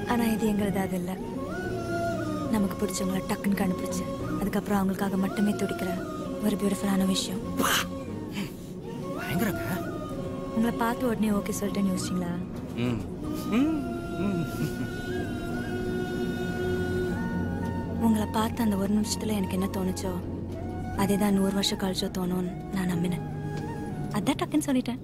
ஆனா இது எங்கிறது அது இல்ல நமக்கு பிடிச்சவங்கள டக்குன்னு கண்டுபிடிச்சு அதுக்கப்புறம் அவங்களுக்காக மட்டுமே துடிக்கிற ஒரு பியூட்டிஃபுல்லான விஷயம் பயங்கரங்க உங்களை பார்த்து உடனே ஓகே சொல்லிட்டேன்னு யோசிச்சிங்களா ம் ம், ம். உங்களை பார்த்த அந்த ஒரு நிமிஷத்துல எனக்கு என்ன தோணுச்சோ அதே தான் நூறு வருஷம் கழிச்சோ தோணும்னு நான் நம்பினேன் அதான் டக்குன்னு சொல்லிட்டேன்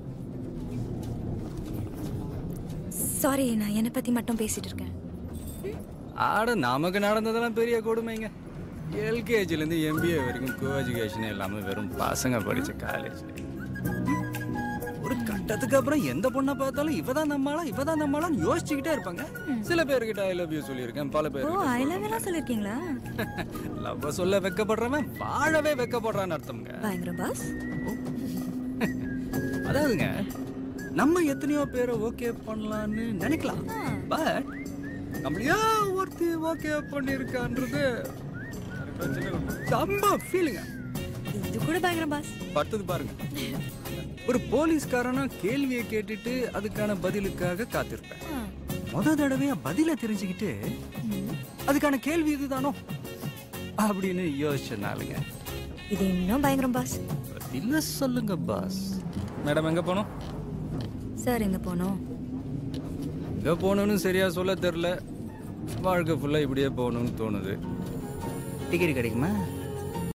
சாரி நான் என்னை பத்தி மட்டும் பேசிட்டு இருக்கேன் ஆட நமக்கு நடந்ததெல்லாம் பெரிய கொடுமைங்க எல்கேஜிலேருந்து எம்பிஏ வரைக்கும் கோ எஜுகேஷன் இல்லாமல் வெறும் பசங்க படித்த காலேஜ் ஒரு கட்டத்துக்கு அப்புறம் எந்த பொண்ணை பார்த்தாலும் இவ தான் நம்மளா இவ தான் நம்மளான்னு யோசிச்சுக்கிட்டே இருப்பாங்க சில பேர்கிட்ட ஐ லவ் யூ சொல்லியிருக்கேன் பல ஓ பேர் ஐ லவ் எல்லாம் சொல்லிருக்கீங்களா லவ் சொல்ல வெக்கப்படுறவன் வாழவே வெக்கப்படுறான்னு அர்த்தம்ங்க பயங்கர பாஸ் அதாவதுங்க நம்ம எத்தனையோ பேரை ஓகே பண்ணலான்னு நினைக்கலாம் பட் நம்மளையா ஒருத்தி ஓகே பண்ணியிருக்கான்றது செம்ம ஃபீலுங்க இது கூட பயங்கர பாஸ் படுத்தது பாருங்க ஒரு போலீஸ்காரனா கேள்வியை கேட்டுட்டு அதுக்கான பதிலுக்காக காத்திருப்பேன் முத தடவையா பதில தெரிஞ்சுக்கிட்டு அதுக்கான கேள்வி இதுதானோ அப்படின்னு யோசிச்சனாலுங்க இது இன்னும் பயங்கர பாஸ் இல்ல சொல்லுங்க பாஸ் மேடம் எங்க போனோம் சார் எங்க போனோம் எங்க போகணும்னு சரியா சொல்ல தெரில வாழ்க்கை ஃபுல்லா இப்படியே போகணும்னு தோணுது டிக்கெட் கிடைக்குமா